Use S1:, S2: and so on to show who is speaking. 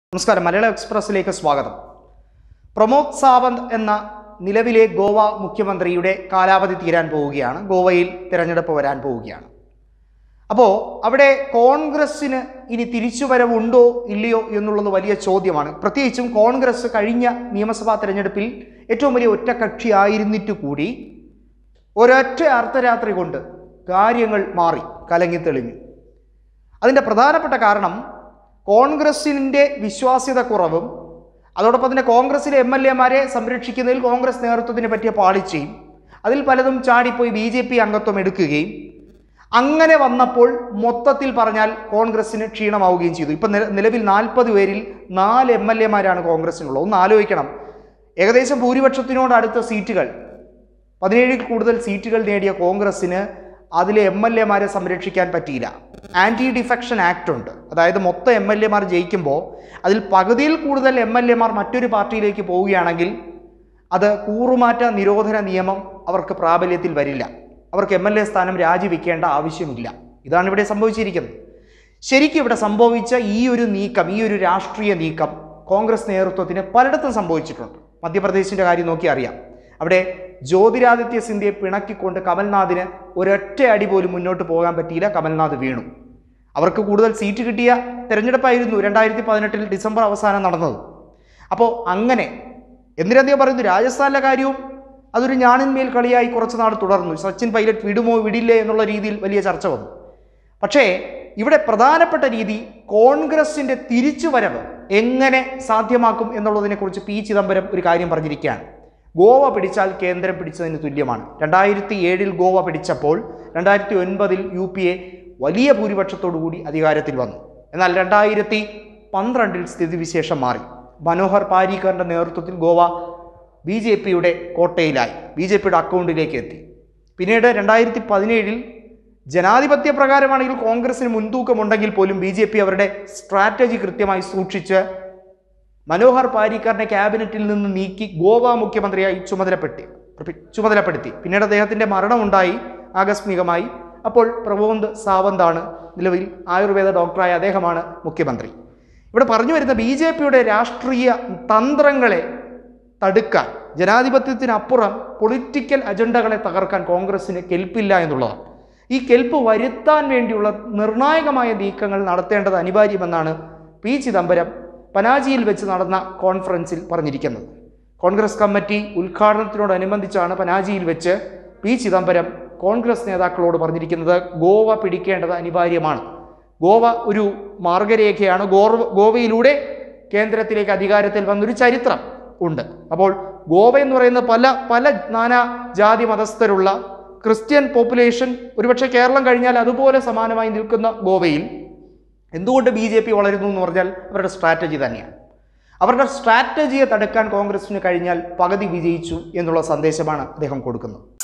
S1: നമസ്കാരം മലയാള എക്സ്പ്രസിലേക്ക് സ്വാഗതം പ്രമോദ് സാവന്ത് എന്ന നിലവിലെ ഗോവ മുഖ്യമന്ത്രിയുടെ കാലാവധി തീരാൻ പോവുകയാണ് ഗോവയിൽ തിരഞ്ഞെടുപ്പ് വരാൻ പോവുകയാണ് അപ്പോൾ അവിടെ കോൺഗ്രസ്സിന് ഇനി തിരിച്ചുവരവുണ്ടോ ഇല്ലയോ എന്നുള്ളത് വലിയ ചോദ്യമാണ് പ്രത്യേകിച്ചും കോൺഗ്രസ് കഴിഞ്ഞ നിയമസഭാ തെരഞ്ഞെടുപ്പിൽ ഏറ്റവും വലിയ ഒറ്റക്കക്ഷിയായിരുന്നിട്ട് കൂടി ഒരൊറ്റ അർദ്ധരാത്രി കൊണ്ട് കാര്യങ്ങൾ മാറി കലങ്ങി തെളിഞ്ഞു അതിൻ്റെ പ്രധാനപ്പെട്ട കാരണം കോൺഗ്രസിൻ്റെ വിശ്വാസ്യത കുറവും അതോടൊപ്പം തന്നെ കോൺഗ്രസിലെ എം എൽ എമാരെ സംരക്ഷിക്കുന്നതിൽ കോൺഗ്രസ് നേതൃത്വത്തിന് പറ്റിയ പാളിച്ചയും അതിൽ പലതും ചാടിപ്പോയി ബി ജെ പി അംഗത്വം എടുക്കുകയും അങ്ങനെ വന്നപ്പോൾ മൊത്തത്തിൽ പറഞ്ഞാൽ കോൺഗ്രസിന് ക്ഷീണമാവുകയും ചെയ്തു ഇപ്പം നില- നിലവിൽ നാൽപ്പത് പേരിൽ നാല് എം എൽ എമാരാണ് കോൺഗ്രസിനുള്ളത് ഒന്ന് ആലോചിക്കണം ഏകദേശം ഭൂരിപക്ഷത്തിനോട് അടുത്ത സീറ്റുകൾ പതിനേഴിൽ കൂടുതൽ സീറ്റുകൾ നേടിയ കോൺഗ്രസ്സിന് അതിലെ എം എൽ എമാരെ സംരക്ഷിക്കാൻ പറ്റിയില്ല ആൻറ്റി ഡിഫെക്ഷൻ ആക്ട് ഉണ്ട് അതായത് മൊത്തം എം എൽ എമാർ ജയിക്കുമ്പോൾ അതിൽ പകുതിയിൽ കൂടുതൽ എം എൽ എമാർ മറ്റൊരു പാർട്ടിയിലേക്ക് പോവുകയാണെങ്കിൽ അത് കൂറുമാറ്റ നിരോധന നിയമം അവർക്ക് പ്രാബല്യത്തിൽ വരില്ല അവർക്ക് എം എൽ എ സ്ഥാനം രാജിവെക്കേണ്ട ആവശ്യമില്ല ഇതാണ് ഇവിടെ സംഭവിച്ചിരിക്കുന്നത് ശരിക്കും ഇവിടെ സംഭവിച്ച ഈ ഒരു നീക്കം ഈ ഒരു രാഷ്ട്രീയ നീക്കം കോൺഗ്രസ് നേതൃത്വത്തിന് പലയിടത്തും സംഭവിച്ചിട്ടുണ്ട് മധ്യപ്രദേശിൻ്റെ കാര്യം നോക്കി അറിയാം അവിടെ ജ്യോതിരാദിത്യ സിന്ധ്യയെ പിണക്കിക്കൊണ്ട് കമൽനാഥിന് ഒരൊറ്റ അടി പോലും മുന്നോട്ട് പോകാൻ പറ്റിയില്ല കമൽനാഥ് വീണു അവർക്ക് കൂടുതൽ സീറ്റ് കിട്ടിയ തെരഞ്ഞെടുപ്പായിരുന്നു രണ്ടായിരത്തി പതിനെട്ടിൽ ഡിസംബർ അവസാനം നടന്നത് അപ്പോൾ അങ്ങനെ എന്തിനധികം പറയുന്നു രാജസ്ഥാനിലെ കാര്യവും അതൊരു ഞാണിന്മേൽ കളിയായി കുറച്ച് നാൾ തുടർന്നു സച്ചിൻ പൈലറ്റ് വിടുമോ വിടില്ലേ എന്നുള്ള രീതിയിൽ വലിയ ചർച്ച വന്നു പക്ഷേ ഇവിടെ പ്രധാനപ്പെട്ട രീതി കോൺഗ്രസിൻ്റെ തിരിച്ചുവരവ് എങ്ങനെ സാധ്യമാക്കും എന്നുള്ളതിനെക്കുറിച്ച് പി ചിദംബരം ഒരു കാര്യം പറഞ്ഞിരിക്കുകയാണ് ഗോവ പിടിച്ചാൽ കേന്ദ്രം പിടിച്ചതിന് തുല്യമാണ് രണ്ടായിരത്തി ഏഴിൽ ഗോവ പിടിച്ചപ്പോൾ രണ്ടായിരത്തി ഒൻപതിൽ യു പി എ വലിയ ഭൂരിപക്ഷത്തോടു കൂടി അധികാരത്തിൽ വന്നു എന്നാൽ രണ്ടായിരത്തി പന്ത്രണ്ടിൽ സ്ഥിതിവിശേഷം മാറി മനോഹർ പാരീക്കറിൻ്റെ നേതൃത്വത്തിൽ ഗോവ ബി ജെ പിയുടെ കോട്ടയിലായി ബി ജെ പിയുടെ അക്കൗണ്ടിലേക്ക് എത്തി പിന്നീട് രണ്ടായിരത്തി പതിനേഴിൽ ജനാധിപത്യ പ്രകാരമാണെങ്കിൽ കോൺഗ്രസിന് മുൻതൂക്കമുണ്ടെങ്കിൽ പോലും ബി ജെ പി അവരുടെ സ്ട്രാറ്റജി കൃത്യമായി സൂക്ഷിച്ച് മനോഹർ പാരിക്കറിനെ ക്യാബിനറ്റിൽ നിന്ന് നീക്കി ഗോവ മുഖ്യമന്ത്രിയായി ചുമതലപ്പെടുത്തി ചുമതലപ്പെടുത്തി പിന്നീട് അദ്ദേഹത്തിൻ്റെ മരണമുണ്ടായി ആകസ്മികമായി അപ്പോൾ പ്രബോധ് സാവന്താണ് നിലവിൽ ആയുർവേദ ഡോക്ടറായ അദ്ദേഹമാണ് മുഖ്യമന്ത്രി ഇവിടെ പറഞ്ഞു വരുന്ന ബി ജെ പിയുടെ രാഷ്ട്രീയ തന്ത്രങ്ങളെ തടുക്കാൻ ജനാധിപത്യത്തിനപ്പുറം പൊളിറ്റിക്കൽ അജണ്ടകളെ തകർക്കാൻ കോൺഗ്രസ്സിന് കെൽപ്പില്ല എന്നുള്ളതാണ് ഈ കെൽപ്പ് വരുത്താൻ വേണ്ടിയുള്ള നിർണായകമായ നീക്കങ്ങൾ നടത്തേണ്ടത് അനിവാര്യമെന്നാണ് പി ചിദംബരം പനാജിയിൽ വെച്ച് നടന്ന കോൺഫറൻസിൽ പറഞ്ഞിരിക്കുന്നത് കോൺഗ്രസ് കമ്മിറ്റി ഉദ്ഘാടനത്തിനോടനുബന്ധിച്ചാണ് പനാജിയിൽ വെച്ച് പി ചിദംബരം കോൺഗ്രസ് നേതാക്കളോട് പറഞ്ഞിരിക്കുന്നത് ഗോവ പിടിക്കേണ്ടത് അനിവാര്യമാണ് ഗോവ ഒരു മാർഗരേഖയാണ് ഗോവ ഗോവയിലൂടെ കേന്ദ്രത്തിലേക്ക് അധികാരത്തിൽ വന്നൊരു ചരിത്രം ഉണ്ട് അപ്പോൾ ഗോവ എന്ന് പറയുന്ന പല പല നാനാ ജാതി മതസ്ഥരുള്ള ക്രിസ്ത്യൻ പോപ്പുലേഷൻ ഒരുപക്ഷെ കേരളം കഴിഞ്ഞാൽ അതുപോലെ സമാനമായി നിൽക്കുന്ന ഗോവയിൽ എന്തുകൊണ്ട് ബി ജെ പി വളരുന്നു എന്ന് പറഞ്ഞാൽ അവരുടെ സ്ട്രാറ്റജി തന്നെയാണ് അവരുടെ സ്ട്രാറ്റജിയെ തടുക്കാൻ കോൺഗ്രസിന് കഴിഞ്ഞാൽ പകുതി വിജയിച്ചു എന്നുള്ള സന്ദേശമാണ് അദ്ദേഹം കൊടുക്കുന്നത്